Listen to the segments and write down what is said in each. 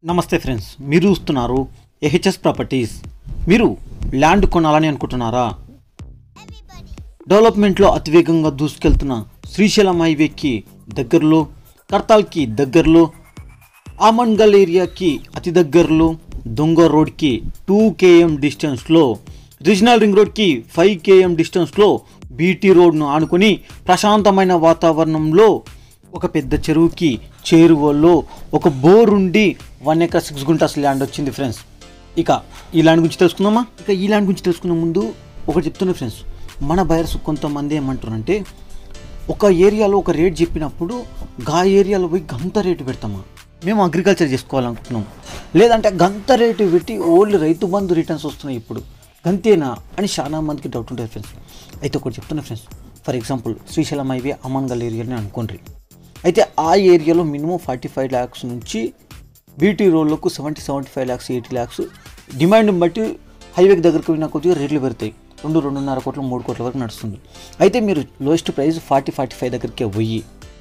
నమస్తే ఫ్రెండ్స్ మీరు చూస్తున్నారు ఏహెచ్ఎస్ ప్రాపర్టీస్ మీరు ల్యాండ్ కొనాలని అనుకుంటున్నారా డెవలప్మెంట్లో అతివేగంగా దూసుకెళ్తున్న శ్రీశైలం హైవేకి దగ్గరలో కర్తాల్కి దగ్గరలో ఆమన్గల్ ఏరియాకి అతి దగ్గరలో దొంగ రోడ్కి టూ కేఎం డిస్టెన్స్లో రీజనల్ రింగ్ రోడ్కి ఫైవ్ కేఎం డిస్టెన్స్లో బీటీ రోడ్ను ఆనుకొని ప్రశాంతమైన వాతావరణంలో ఒక పెద్ద చెరువుకి చేరువలో ఒక బోర్ ఉండి one acre six guntas land వచ్చింది ఫ్రెండ్స్ ఇక ఈ ల్యాండ్ గురించి తెలుసుకుందామా ఇక ఈ ల్యాండ్ గురించి తెలుసుకునే ముందు ఒకటి చెప్తున్నా ఫ్రెండ్స్ మన బయర్స్ కొంతమంది ఏమంటారంటే ఒక ఏరియాలో ఒక రేట్ చెప్పినప్పుడు గా ఏరియాలో పోయి గంత రేటు పెడతామా మేము అగ్రికల్చర్ చేసుకోవాలనుకుంటున్నాం లేదంటే గంత రేటు పెట్టి ఓల్డ్ రైతు బంధు రిటర్న్స్ వస్తున్నాయి ఇప్పుడు గంతేనా అని చాలా మందికి డౌట్ ఉంటుంది ఫ్రెండ్స్ అయితే ఒకటి చెప్తున్నా friends for example Srisailam highway Amangal ఏరియాని అనుకోండి అయితే ఆ ఏరియాలో మినిమం ఫార్టీ ఫైవ్ ల్యాక్స్ నుంచి బీటీ రోడ్లకు seventy seventy five lakhs eighty lakhs డిమాండ్ని బట్టి హైవేకి దగ్గరకు పోయిన కొద్దిగా రేట్లు పెడతాయి రెండు రెండున్నర కోట్ల మూడు కోట్ల వరకు నడుస్తుంది అయితే మీరు lowest price forty forty five దగ్గరికి పోయి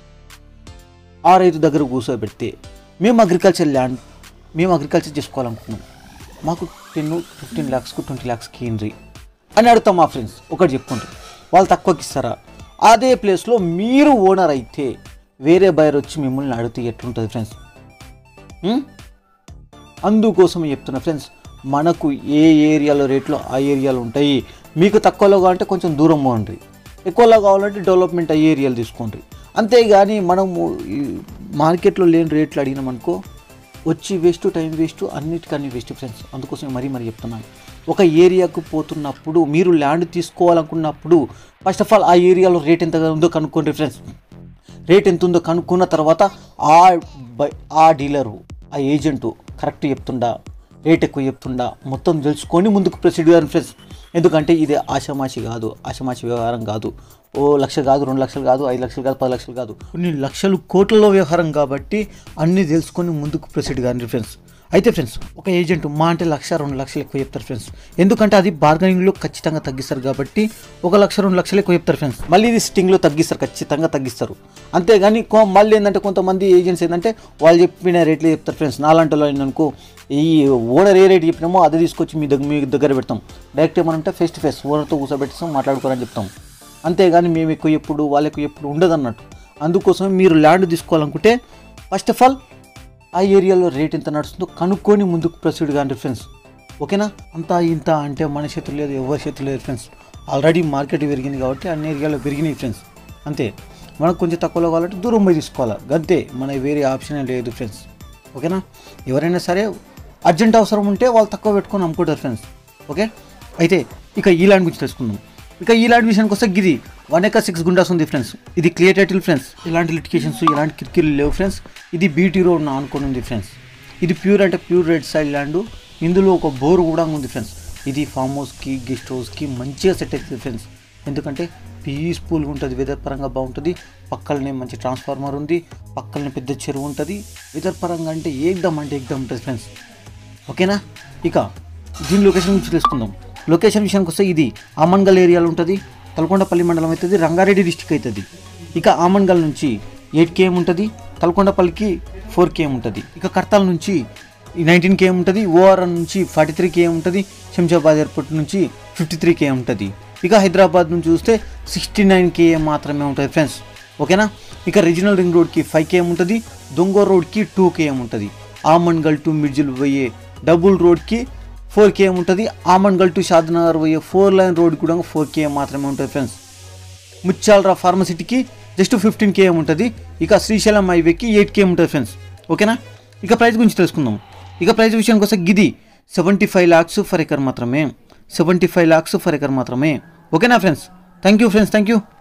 ఆ రైతు దగ్గర కూర్చోబెడితే మేము అగ్రికల్చర్ ల్యాండ్ మేము అగ్రికల్చర్ చేసుకోవాలనుకున్నాం మాకు టెన్ ఫిఫ్టీన్ ల్యాక్స్కు ట్వంటీ ల్యాక్స్కి ఇన్రి అని అడుగుతాం మా ఫ్రెండ్స్ ఒకటి చెప్పుకుంటారు వాళ్ళు తక్కువకి ఇస్తారా అదే ప్లేస్లో మీరు ఓనర్ అయితే వేరే బయర్ వచ్చి మిమ్మల్ని అడిగితే ఎట్లుంటుంది ఫ్రెండ్స్ ఉం? అందుకోసం చెప్తున్నా ఫ్రెండ్స్ మనకు ఏ ఏరియాలో రేట్లు ఆ ఏరియాలో ఉంటాయి మీకు తక్కువలో కావాలంటే కొంచెం దూరం పోండి ఎక్కువలో కావాలంటే డెవలప్మెంట్ అయ్యే ఏరియాలు తీసుకోండి అంతేగాని మనము ఈ మార్కెట్లో లేని రేట్లు అడిగినామనుకో వచ్చి వేస్ట్ టైం వేస్ట్ అన్నిటికన్నీ వేస్ట్ ఫ్రెండ్స్ అందుకోసం మరీ మరీ చెప్తున్నాను ఒక ఏరియాకు పోతున్నప్పుడు మీరు ల్యాండ్ తీసుకోవాలనుకున్నప్పుడు ఫస్ట్ ఆఫ్ ఆల్ ఆ ఏరియాలో రేట్ ఎంత ఉందో కనుక్కోండి ఫ్రెండ్స్ రేట్ ఎంత ఉందో కనుక్కున్న తర్వాత ఆ బై- ఆ డీలరు ఆ ఏజెంటు కరెక్ట్ చెప్తుండా రేట్ ఎక్కువ చెప్తుండా మొత్తం తెలుసుకొని ముందుకు ప్రొసీడ్ కాదు ఫ్రెండ్స్ ఎందుకంటే ఇది ఆషామాషి కాదు ఆషామాషి వ్యవహారం కాదు ఓ లక్ష కాదు రెండు లక్షలు కాదు ఐదు లక్షలు కాదు పది లక్షలు కాదు కొన్ని లక్షలు కోట్లలో వ్యవహారం కాబట్టి అన్నీ తెలుసుకొని ముందుకు ప్రొసీడ్ కానీ ఫ్రెండ్స్ అయితే ఫ్రెండ్స్ ఒక ఏజెంట్ మా అంటే లక్ష రెండు లక్షలు ఎక్కువ చెప్తారు ఫ్రెండ్స్ ఎందుకంటే అది బార్గెనింగ్లో ఖచ్చితంగా తగ్గిస్తారు కాబట్టి ఒక లక్ష రెండు లక్షలు ఎక్కువ చెప్తారు ఫ్రెండ్స్ మళ్ళీ ఇది సిట్టింగ్లో తగ్గిస్తారు ఖచ్చితంగా తగ్గిస్తారు అంతేగాని కొ- మళ్ళీ ఏంటంటే కొంతమంది ఏజెంట్స్ ఏంటంటే వాళ్ళు చెప్పిన రేట్లు చెప్తారు ఫ్రెండ్స్ నాలంటి వాళ్ళు ఏంటనుకో ఈ ఓనర్ ఏ రేట్ చెప్పినామో అది తీసుకొచ్చి మీ దగ్గర మీ దగ్గర పెడతాం డైరెక్ట్ ఏమనంటే ఫేస్ టు ఫేస్ ఓనర్తో కూర్చోబెట్టాం మాట్లాడుకోరని చెప్తాం అంతేగాని మేము ఎక్కువ ఎప్పుడు వాళ్ళకు ఎప్పుడు ఉండదు అన్నట్టు అందుకోసం మీరు ల్యాండ్ తీసుకోవాలనుకుంటే ఫస్ట్ ఆఫ్ ఆల్ ఆ ఏరియాలో రేట్ ఎంత నడుస్తుందో కనుక్కొని ముందుకు ప్రొసీడ్ కానీ ఫ్రెండ్స్ ఓకేనా అంతా ఇంత అంటే మన చేతులు లేదు ఎవరి చేతులు లేదు ఫ్రెండ్స్ ఆల్రెడీ మార్కెట్ పెరిగింది కాబట్టి అన్ని ఏరియాలో పెరిగినాయి ఫ్రెండ్స్ అంతే మనకు కొంచెం తక్కువలో కావాలంటే దూరం పోయి తీసుకోవాలి గంతే మన వేరే ఆప్షన్ లేదు ఫ్రెండ్స్ ఓకేనా ఎవరైనా సరే అర్జెంట్ అవసరం ఉంటే వాళ్ళు తక్కువ పెట్టుకొని అమ్ముకుంటారు ఫ్రెండ్స్ ఓకే అయితే ఇక ఈ ల్యాండ్ గురించి తెలుసుకుందాం ఇక ఈ ల్యాండ్ విషయానికి వస్తే గిది వన్ ఎకర్ సిక్స్ గుండాస్ ఉంది ఫ్రెండ్స్ ఇది క్లియర్ టైటిల్ ఫ్రెండ్స్ ఇలాంటి లిటికేషన్స్ ఇలాంటి కిరికిలు లేవు ఫ్రెండ్స్ ఇది బీటీ రోడ్ ఆనుకొని ఉంది ఫ్రెండ్స్ ఇది ప్యూర్ అంటే ప్యూర్ రెడ్ సైడ్ ల్యాండ్ ఇందులో ఒక బోర్ కూడా ఉంది ఫ్రెండ్స్ ఇది ఫామ్ హౌస్కి గెస్ట్ హౌస్కి మంచిగా సెట్ అవుతుంది ఫ్రెండ్స్ ఎందుకంటే పీస్ఫుల్గా ఉంటుంది వెదర్ పరంగా బాగుంటుంది పక్కలనే మంచి ట్రాన్స్ఫార్మర్ ఉంది పక్కలనే పెద్ద చెరువు ఉంటుంది వెదర్ పరంగా అంటే ఏకదమ్ అంటే ఏకదమ్ ఉంటుంది ఫ్రెండ్స్ ఓకేనా ఇక దీని లొకేషన్ గురించి తెలుసుకుందాం లొకేషన్ విషయానికి వస్తే ఇది ఆమన్గల్ ఏరియాలో ఉంటుంది తలకొండపల్లి మండలం అవుతుంది రంగారెడ్డి డిస్టిక్ అవుతుంది ఇక ఆమన్గల్ నుంచి ఎయిట్ కేఎం ఉంటుంది తలకొండపల్లికి ఫోర్ కేఎం ఉంటుంది ఇక కర్తాల్ నుంచి నైన్టీన్ కేఎం ఉంటుంది ఓఆర్ఎన్ నుంచి ఫార్టీ త్రీ కేఎం ఉంటుంది శంషాబాద్ ఎయిర్పోర్ట్ నుంచి ఫిఫ్టీ త్రీ కేఎం ఉంటుంది ఇక హైదరాబాద్ నుంచి చూస్తే సిక్స్టీ నైన్ కేఎం మాత్రమే ఉంటుంది ఫ్రెండ్స్ ఓకేనా ఇక రీజనల్ రింగ్ రోడ్కి ఫైవ్ కేఎం ఉంటుంది దొంగ రోడ్కి టూ కేఎం ఉంటుంది ఆమన్గల్ టు మిడ్జిల్ పోయే డబుల్ రోడ్కి ఫోర్ కేఎం ఉంటుంది ఆమన్గల్ టు షాద్నగర్ పోయే ఫోర్ లైన్ రోడ్ కూడా ఫోర్ కేఎం మాత్రమే ఉంటుంది ఫ్రెండ్స్ ముచ్చాలరా ఫార్మసిటీకి జస్ట్ ఫిఫ్టీన్ కేఎం ఉంటుంది ఇక శ్రీశైలం హైవేకి ఎయిట్ కేఎం ఉంటుంది ఫ్రెండ్స్ ఓకేనా ఇక ప్రైస్ గురించి తెలుసుకుందాం ఇక ప్రైస్ విషయానికి వస్తే గిది seventy five lakhs per acre మాత్రమే seventy five lakhs per acre మాత్రమే ఓకేనా friends thank you friends thank you